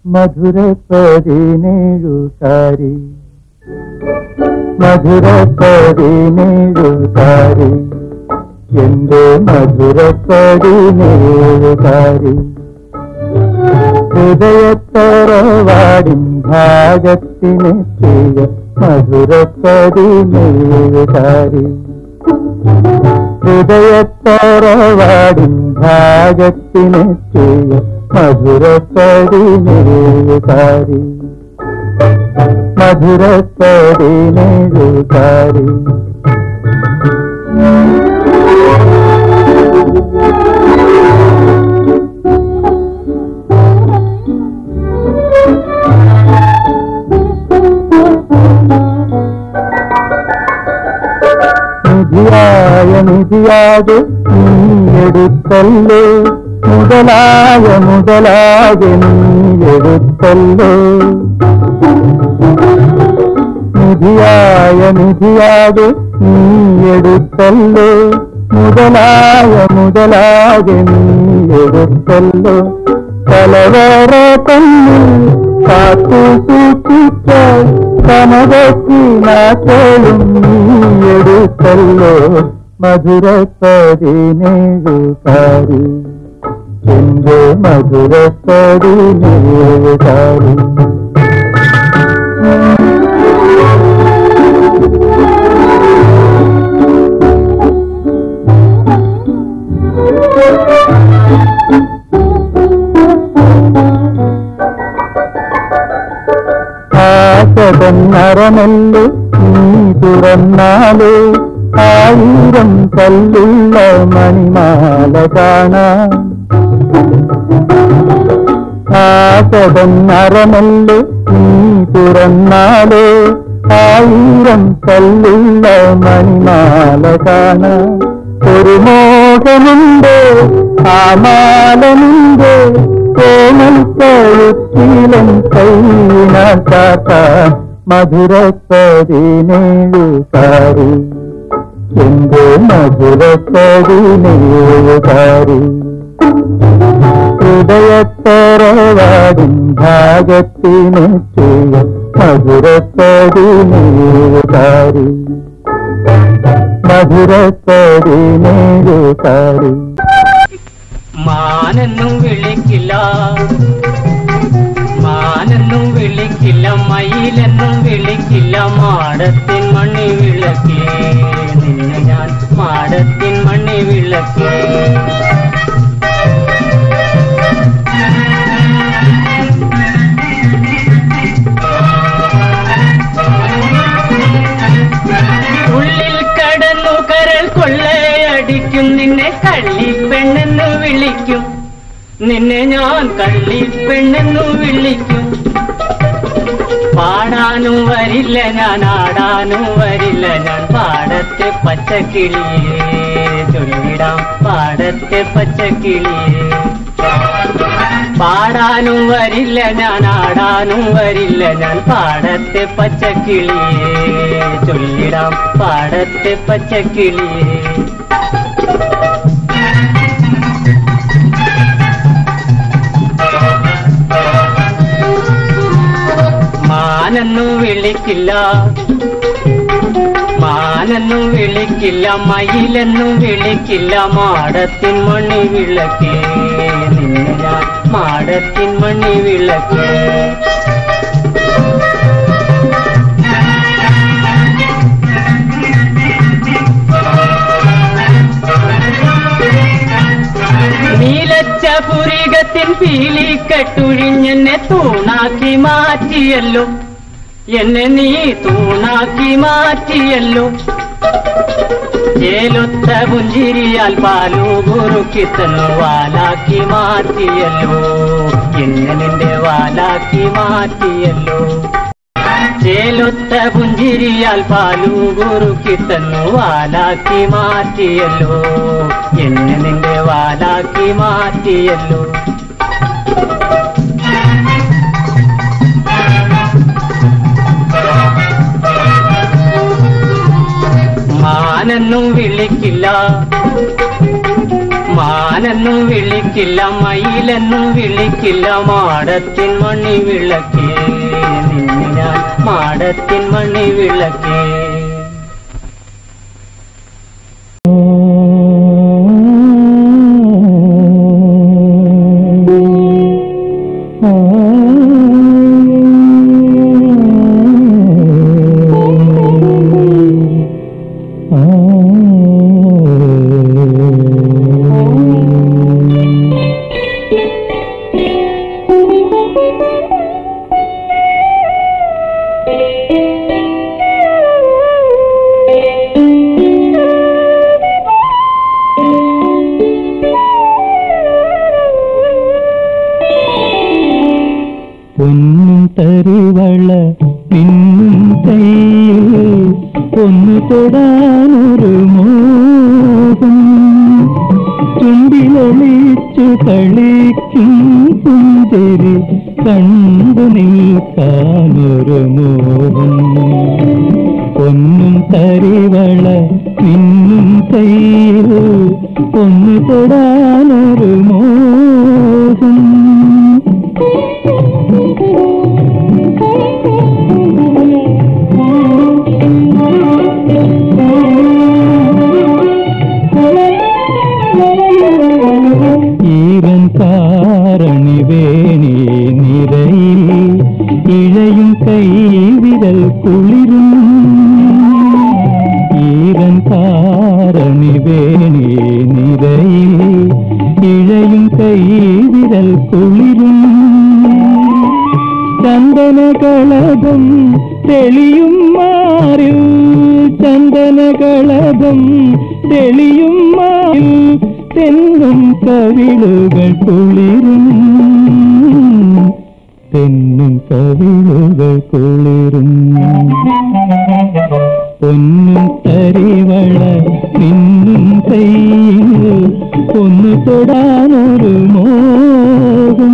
മധുര പതിനേഴുകാരി മധുര പതിനേഴുകാരി എന്റെ മധുര പതിനേഴുകാരി ഹൃദയത്തറവാടിൻ ഭാഗത്തിനെത്തിയ മധുര പതിനേഴുകാരി ഹൃദയത്തറവാടിൻ ഭാഗത്തിനെത്തിയ മധുര പതിനേഴുകാരി മധുര പതിനേഴുകാരി നിധിയായ നിധിയാതെ നീ എടുത്തല്ലോ മുതലായ മുതലാകെ നീ എടുത്തല്ലോ നിധിയായ നിധിയാതെ നീ എടുത്തല്ലോ മുതലായ മുതലാകെ നീ എടുത്തല്ലോ കലവറ തന്നിൽ കാത്തു സൂക്ഷിച്ച കനകത്തിനാക്കളും നീ എടുത്തല്ലോ മധുര പതിനേഴുകാരി എന്റെ മധുര പതിനേഴുകാരി ആശതന്നറമല്ലോ നീ തുറന്നാലോ ആയിരം കല്ലുള്ള മണിമാല കാണാം ആശതന്നറമല്ലോ നീ തുറന്നാലോ ആയിരം കല്ലുള്ള മണിമാല കാണാം ഒരു മോഹമുണ്ട് ആ മാലമുണ്ട് കോമൽ കഴുത്തിലും കൈനാക്കാത്ത മധുര പതിനേഴുകാരി എന്റെ മധുര പതിനേഴുകാരി ഹൃദയത്തറവാടിൻ ഭാഗത്തിനെത്തിയ മധുര പതിനേഴുകാരി മധുര പതിനേഴുകാരി മാനെന്നും വിളിക്കില്ല മാനെന്നും വിളിക്കില്ല മയിലെന്നും വിളിക്കില്ല മാടത്തിൻ മണ്ണി വിളക്കേ നിന്നെ ഞാൻ മാടത്തിൻ മണ്ണി വിളക്കേ ഉള്ളിൽ കടന്നു കരൾ കൊള്ളയടിക്കും നിന്നെ കള്ളിപ്പെണ്ണെന്ന് വിളിക്കും നിന്നെ ഞാൻ കള്ളിപ്പെണ്ണെന്നു വിളിക്കും പാടാനും വരില്ല ഞാൻ ആടാനും വരില്ല ഞാൻ പാടത്തെ പച്ചക്കിളിയേ ചൊല്ലിടാം പാടത്തെ പച്ചക്കിളിയേ പാടാനും വരില്ല ഞാൻ ആടാനും വരില്ല ഞാൻ പാടത്തെ പച്ചക്കിളിയേ ചൊല്ലിടാം പാടത്തെ പച്ചക്കിളിയേ മാനെന്നും വിളിക്കില്ല മാനെന്നും വിളിക്കില്ല മയിലെന്നും വിളിക്കില്ല മാടത്തിൻ മണി വിളക്കേ നിന്നെ ഞാൻ മാടത്തിൻ മണി വിളക്കേ നീലച്ച പുരികത്തിൻ പീലി കെട്ടുഴിഞ്ഞെന്നെ തൂണാക്കി മാറ്റിയല്ലോ എന്നെ നീ തൂണാക്കി മാറ്റിയല്ലോ ചേലൊത്ത പുഞ്ചിരിയാൽ പാലു കുറുക്കി തന്നു വാലാക്കി മാറ്റിയല്ലോ എന്നെ നിന്റെ വാലാക്കി മാറ്റിയല്ലോ ചേലൊത്ത പുഞ്ചിരിയാൽ പാലു കുറുക്കി തന്നു വാലാക്കി മാറ്റിയല്ലോ എന്നെ നിന്റെ വാലാക്കി മാറ്റിയല്ലോ മാനെന്നും വിളിക്കില്ല മാന മാനെന്നു വിളിക്കില്ല മയിലെന്നു വിളിക്കില്ല മാടത്തിൻ മണി വിളക്കേ നിന്നെ ഞാൻ മാടത്തിൻ മണി വിളക്കേ പൊന്നും തരിവള മിന്നും കയ്യിൽ ഒന്നു തൊടാനൊരു മോഹം ചുണ്ടിലൊളിച്ചു കളിക്കും പുഞ്ചരി കണ്ടു നിൽക്കാനൊരു മോഹം പൊന്നും തരിവള മിന്നും കയ്യിൽ ഒന്നു തൊടാനൊരു മോഹം ഈവൻ കാരണി വേണി നിരയിൽ ഇഴയും കൈവിരൽ കുളിരും ഈവൻ കാരണി വേണി നിരയിൽ ഇഴയും കൈവിരൽ കുളിരും ചന്ദനകളഭം തെളിയും മാറിൽ ചന്ദനകളഭം തെളിയും മാറിൽ തെങ്ങും കവിളുകൾ കുളിരും തെന്നും കവിളുകൾ കുളിരും പൊന്നും തരിവള നിന്നും കയ്യിൽ ഒന്ന് തൊടാനൊരു മോഹം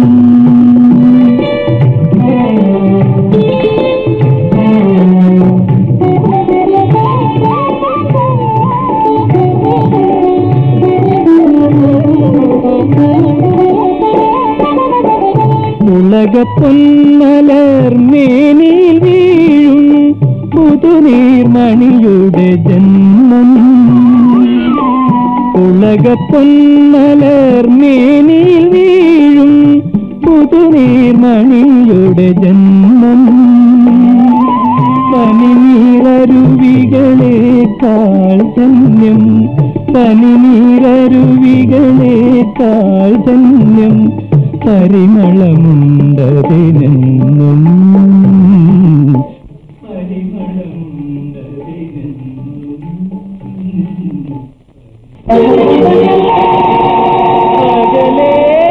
ഉലക പൊന്നലർ മേനിൽ വീഴും പുതുനീർമണിയുടെ ജന്മം ഉലക പൊന്നലർ മേനിൽ വീഴും പുതുനീർമണിയുടെ ജന്മം പനിനീരരുവികളേക്കാൾ ധന്യം പനിനീരരുവികളേക്കാൾ ധന്യം പരിമളമുണ്ടതിനെന്നും അകലേ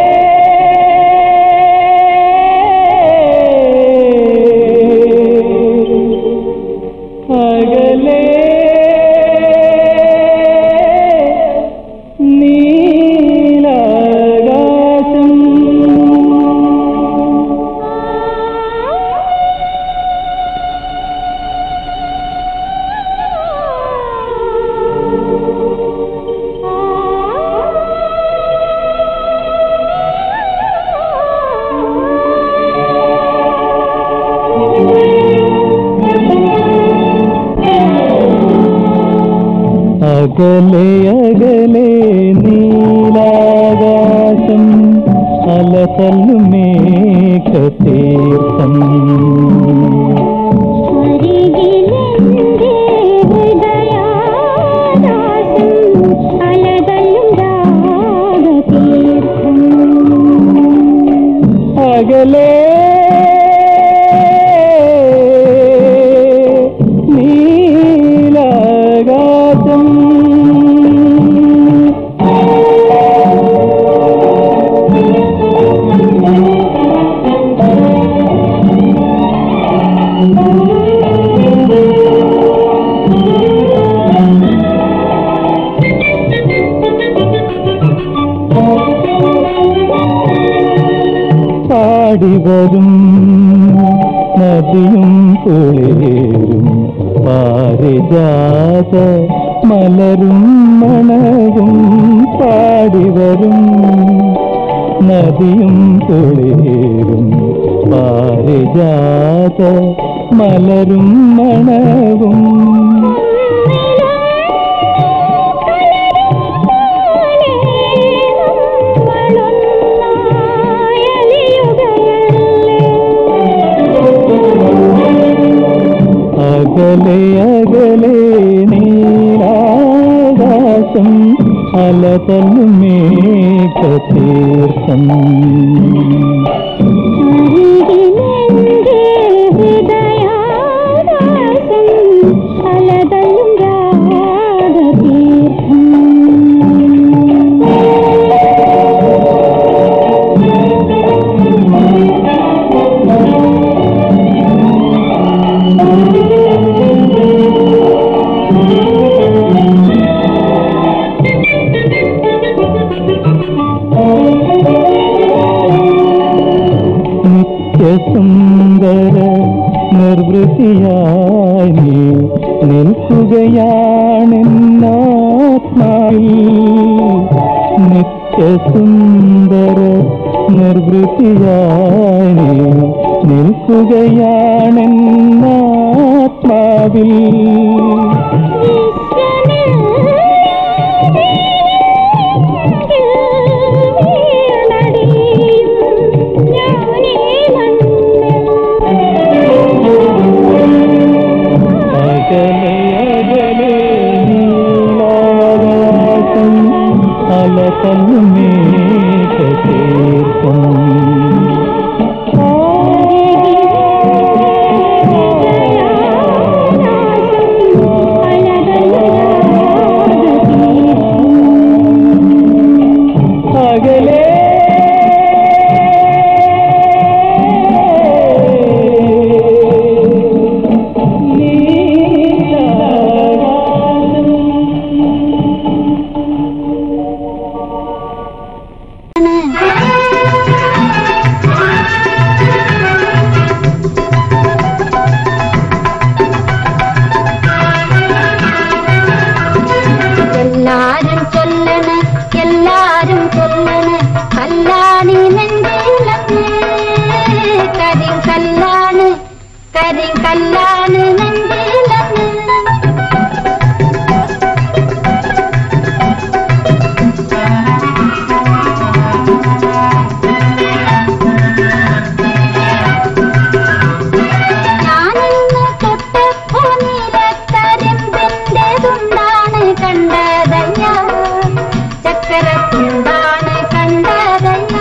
അകലേ നീലാകാശം അകലെ അകലെ നീലാകാശം അലതല്ലും മേഘതീർത്ഥം അരികിലെന്റെ ഹൃദയാകാശം അലതല്ലും രാഗതീർത്ഥം അകലെ നീലാകാശം പാടി വരും നദിയും കുളിരും പാരിജാത മലരും മണവും പാടിവരും നദിയും കുളിരും പാരിജാത മലരും മണവും അകലെ അകലെ നീലാകാശം അലതല്ലും മേഘതീർത്ഥം അലതല്ലും രാഗതീർത്ഥം നിത്യസുന്ദര നിർവൃതിയായി നീ നിൽക്കുകയാണെന്നാത്മാവിൽ നിത്യസുന്ദര നിർവൃതിയായി നീ നിൽക്കുകയാണെന്നാത്മാവിൽ അകലെ അകലെ നീലാകാശം അലതല്ലും മേഘതീർത്ഥം അകലെ എല്ലാരും ചൊല്ലണ് എല്ലാരും ചൊല്ലണ് കല്ലാണി നെഞ്ചിലന്ന് കരിം കല്ലാണ് കരിം കല്ലാണ് നെഞ്ചിലന്ന് ഞാനിന്ന് തൊട്ടപ്പോ നീലക്കരിമ്പിൻ്റെതുണ്ടാണ് കണ്ടതല്ല ചക്കരത്തുണ്ടാണ് കണ്ടതല്ല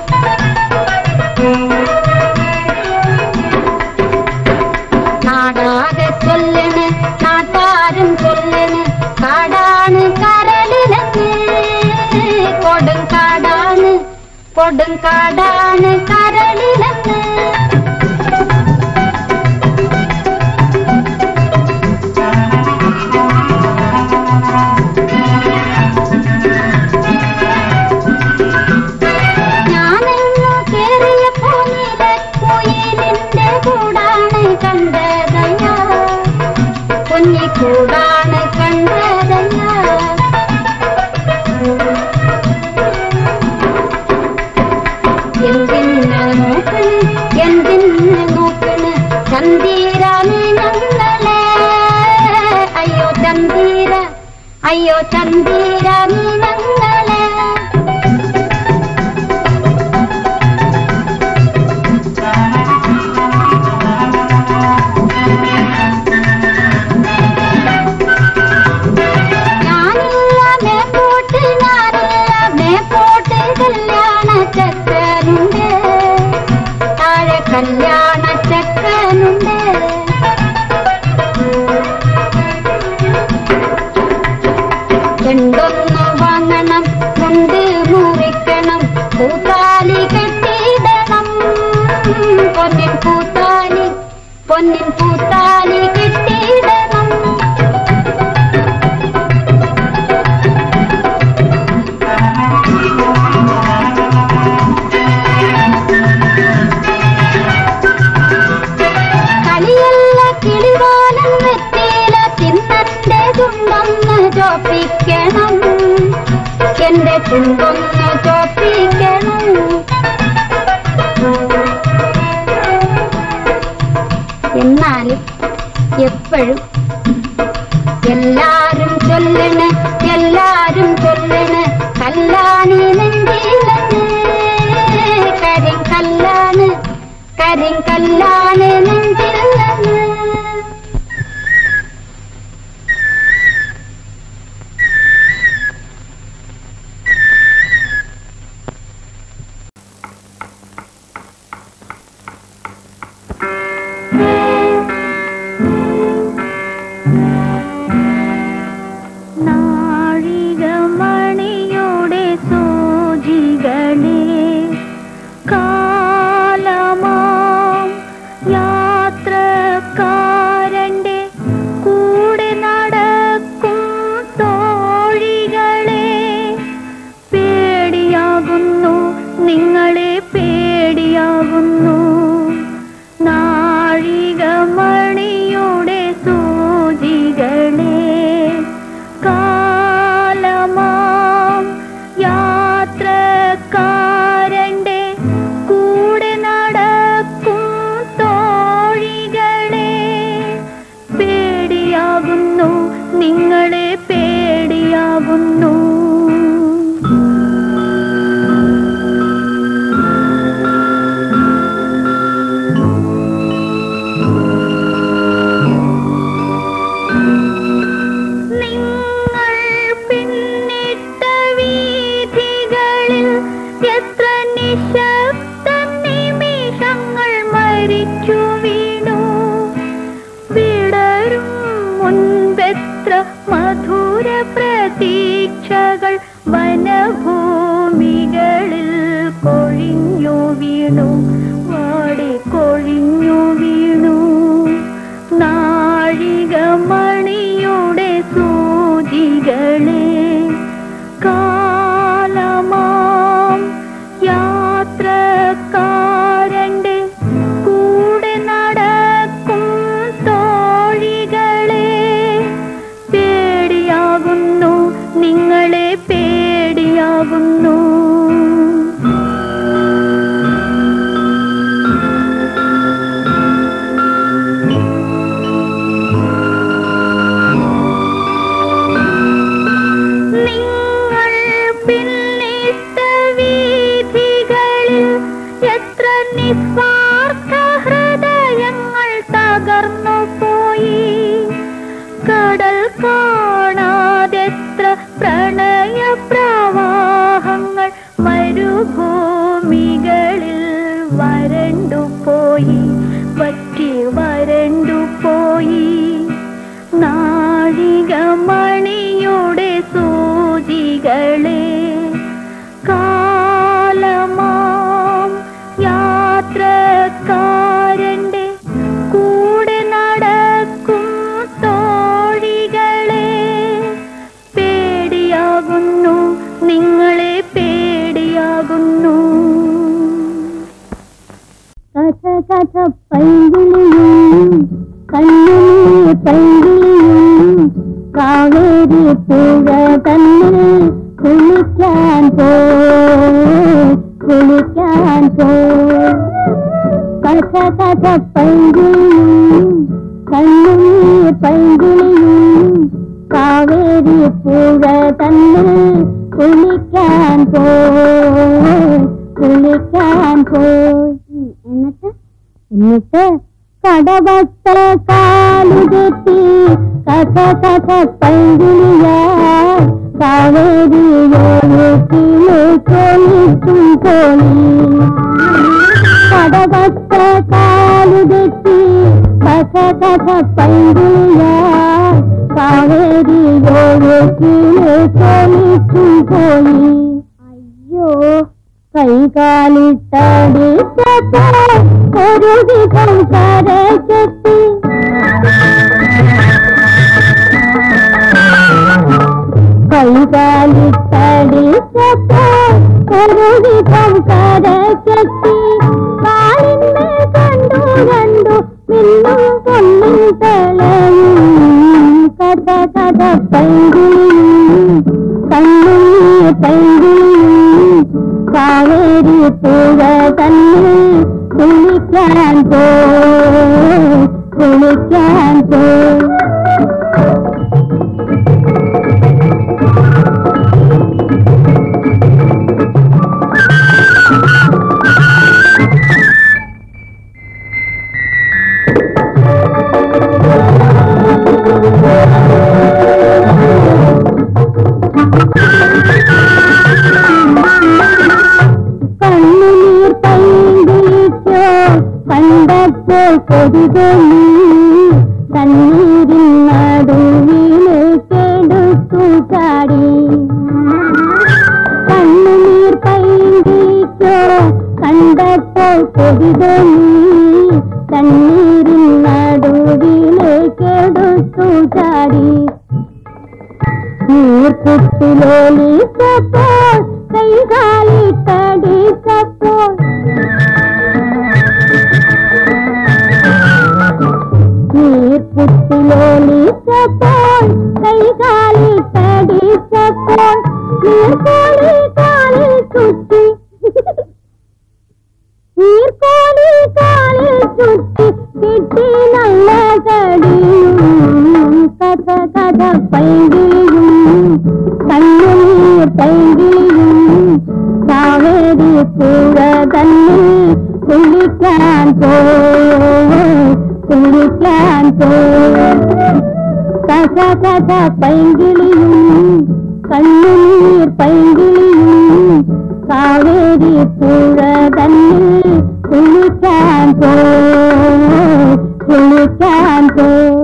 നാടാകെ ചൊല്ലണ് നാട്ടാരും ചൊല്ലണ് കാടാണ് കരളിലെന്ന് കൊടും കാടാണ് കൊടും കാടാണ് കരളിലെന്ന് ഞാനെന്നു കേറിയപ്പോ നീലക്കുയിലിന്റെ കൂടാണ് കണ്ടതല്ല കുഞ്ഞിക്കൂടാണ് കണ്ടതല്ല എന്തിന് നോക്കണ് എന്തിന് നോക്കണ് ചന്തീരാണ് ഞങ്ങളെ അയ്യോ ചന്തീര അയ്യോ ചന്തീരാണ് ഞങ്ങളെ ഞാനില്ല മേപ്പോട്ട് ഞാനില്ല മേപ്പോട്ട് കല്യാണ ചക്കനുണ്ട് താഴെ കല്യാണ ചക്കനുണ്ട് രണ്ടൊന്നു വാങ്ങണം മുണ്ട് മുറിക്കണം പൂത്താലി കെട്ടിയിടണം പൊന്നിൻ പൂത്താലി പൊന്നിൻ പൂത്താലി കെട്ടിയിടണം ചുണ്ടൊന്ന് ചോപ്പിക്കണം എന്നാലും എപ്പോഴും എല്ലാരും ചൊല്ലണ് എല്ലാരും ചൊല്ലണ് കല്ലാണി നെഞ്ചിലെന്ന് കരിങ്കല്ലാണ് കരിങ്കല്ലാണ് നെഞ്ചിലെന്ന് നാഴികമണിയുടെ സൂചികളെ കാലമാം യാത്രക്കാരന്റെ കൂടെ നടക്കും തോഴികളെ പേടിയാകുന്നു നിങ്ങളെ പേടിയാകുന്നു നാഴികമണിയുടെ സൂചികളെ കാലമാം യാത്രക്കാരന്റെ കൂടെ നടക്കും തോഴികളെ പേടിയാകുന്നു നിങ്ങളെ പേടിയാകുന്നു നിങ്ങൾ പിന്നിട്ട വീഥികളിൽ എത്ര നിശബ്ദ നിമിഷങ്ങൾ മരിച്ചു വീണു വിടരും മുൻപെത്ര മധുര പ്രതീക്ഷകൾ വനഭൂമികളിൽ കൊഴിഞ്ഞു വീണു വാടി കൊഴിഞ്ഞു വീണു നാഴികമണിയുടെ സൂചികളെ കാലമാം യാത്രക്കാരന്റെ കൂടെ നടക്കും തോഴികളെ പേടിയാകുന്നു നിങ്ങളെ പേടിയാകുന്നു നിങ്ങൾ പിന്നിട്ട വീഥികളിൽ എത്ര നിസ്വാർത്ഥ ഹൃദയങ്ങൾ തകർന്നു പോയി കടൽ കാണാതെത്ര പ്രണയ പ്രവാഹങ്ങൾ മരുഭൂമികളിൽ വരണ്ടു പോയി വറ്റി വരണ്ടു പോയി നാഴികമണിയുടെ സൂചികളെ കാലമാം യാത്രക്കാരന്റെ കൂടെ നടക്കും തോഴികളെ പേടിയാകുന്നു നിങ്ങളെ പേടിയാകുന്നു കഥ കഥ പൈകിളിയും കണ്ണുനീർ പൈകിളിയും കാവേരി പുഴ തന്നിൽ കുളിക്കാൻ പോയി കുളിക്കാൻ പോയി കഥ കഥ പൈകിളിയും കണ്ണുനീർ പൈകിളിയും കാവേരി പുഴ തന്നിൽ കുളിക്കാൻ പോയി കുളിക്കാൻ പോയി എന്നിട്ട് എന്നിട്ട് കടവത്ത കാലുകെട്ടി കഥ കഥ പൈകിളിയ കാവേരിയോട്ടിലെ കൊലിച്ചും പോയി കടവത്ത കാലുകെട്ടി കഥ കഥ പൈകിളിയ കാവേരിയോട്ടിലെ കൊലിച്ചും പോയി അയ്യോ കൈകാലിട്ടടിച്ചപ്പോ ഒരു വിധം കരക്കെത്തി കൈകാലിട്ടടിച്ചപ്പോ ഒരു വിധം കരക്കെത്തി കാലിന്മേൽ കണ്ടു കണ്ടു മിന്നും പൊന്നും തെളയും കഥ കഥ പൈകിളിയും കണ്ണും പൈകിളിയും പോയി കുളിക്കാൻ പോയി കണ്ണുനീർ പൈങ്കിളിച്ചോ കണ്ടപ്പോൾ കൊതുകൊന്നു കണ്ണീരിൻ നടുവിലേക്കെടുത്തു ചാടി കണ്ണുനീർ പൈങ്കിളിച്ചോ കണ്ടപ്പോൾ കൊതുകൊന്നു കണ്ണീരിൻ നടുവിലേക്കെടുത്തു ചാടി നീർക്കുട്ടിലോലിച്ചപ്പോൾ കൈകാലിട്ടടിച്ചപ്പോൾ നീർക്കുട്ടിലോലിച്ചപ്പോൾ കൈകാലിട്ടടിച്ചപ്പോൾ നീർക്കോലി കാലിൽ ചുറ്റി നീർക്കോലി കാലിൽ ചുറ്റി കിട്ടി നല്ല കടിയും കഥ കഥ പൈകിളിയും കണ്ണുനീർ പൈകിളിയും കാവേരി പുഴ തന്നിൽ കുളിക്കാൻ പോയി കുളിക്കാൻ പോയി കഥ കഥ പൈകിളിയും കണ്ണുനീർ പൈകിളിയും കാവേരി പുഴ തന്നിൽ കുളിക്കാൻ പോയി കുളിക്കാൻ പോയി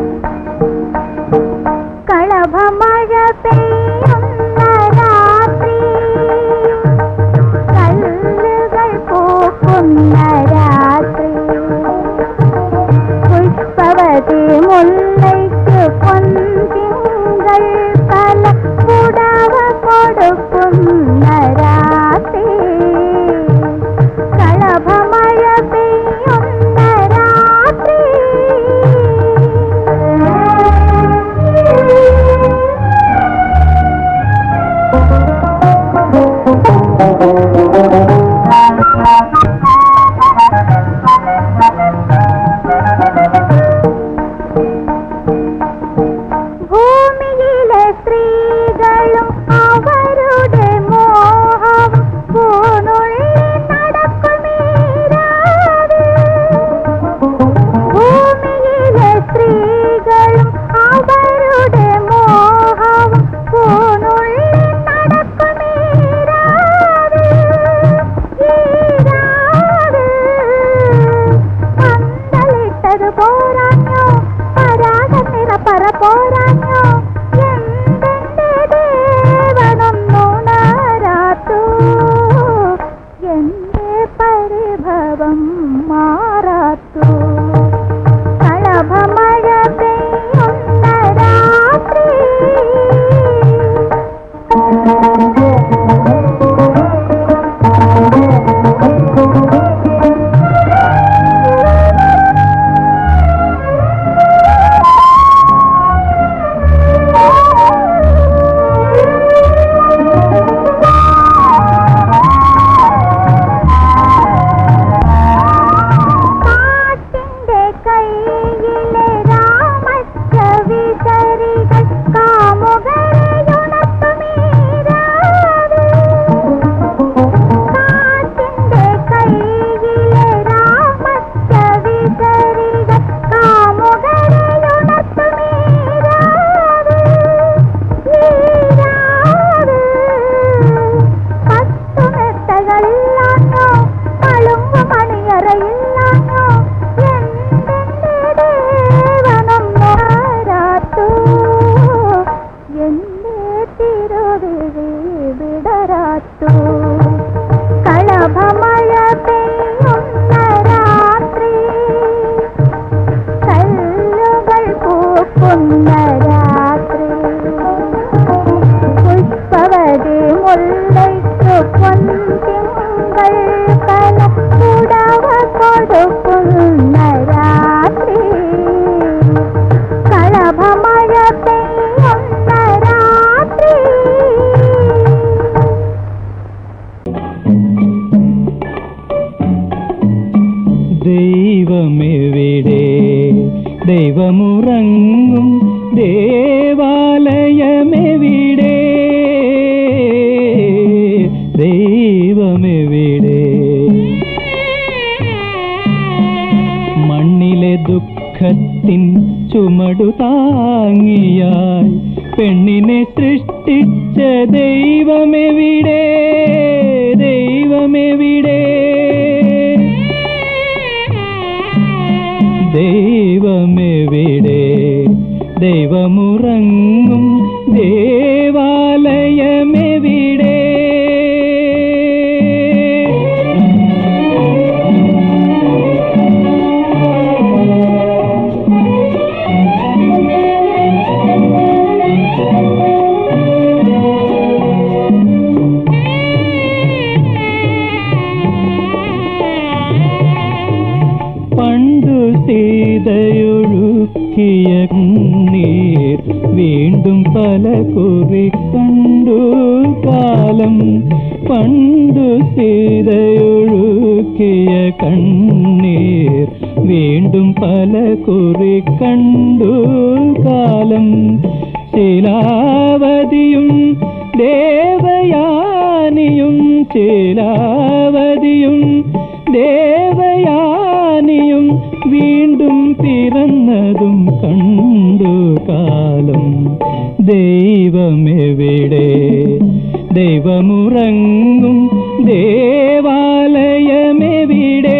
കളഭമഴ പെയ്യുന്ന രാത്രി ദൈവമെവിടെ ദൈവമുറങ്ങും ദേവാലയമെവിടെ ദൈവമെവിടെ മണ്ണിലെ ദുഃഖത്തിൻ ചുമടു താങ്ങിയായി പെണ്ണിനെ സൃഷ്ടിച്ച ദൈവമെവിടെ ദൈവമെവിടെ ദൈവമെവിടെ ദൈവമുറങ്ങും ദേവാലയമെവിടെ പണ്ടു സീതയൊഴുക്കിയ നീർ വീണ്ടും പല കുറി കണ്ടു കാലം പണ്ടു സീതയൊഴുക്കിയ കണ്ണീർ വീണ്ടും പല കുറി കണ്ടു കാലം ശിലാവതിയും ദേവയാനിയും ശിലാവതിയും ദേവയാനിയും വീണ്ടും പിറന്നതും കണ്ടു കാലം ദൈവമെവിടെ ദൈവമുറങ്ങും ദേവാലയമെവിടെ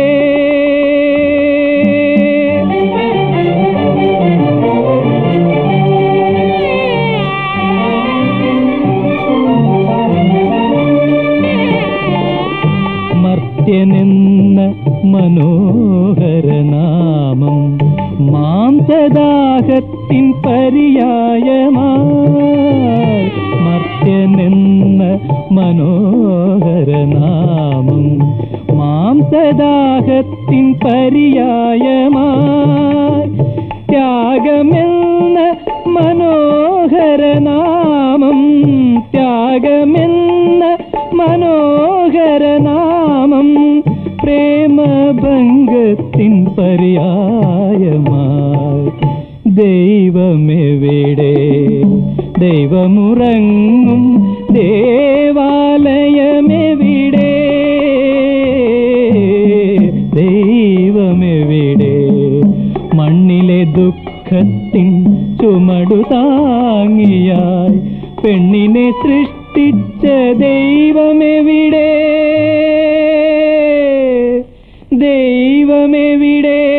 മർത്യനെന്ന മനോഹരനാമം മാംസദാഹത്തിൻ പര്യായമായി മർത്യനെന്ന മനോഹരനാമം മാംസദാഹത്തിൻ പര്യായമായി ത്യാഗമെന്ന മനോഹരനാമം ത്യാഗമെന്ന മനോഹരനാമം പ്രേമഭംഗത്തിൻ പര്യായമായി ദൈവമെവിടെ ദൈവമുറങ്ങും ദേവാലയമെവിടെ ദൈവമെവിടെ മണ്ണിലെ ദുഃഖത്തിൻ ചുമടു താങ്ങിയായി പെണ്ണിനെ സൃഷ്ടിച്ച ദൈവമെവിടെ ദൈവമെവിടെ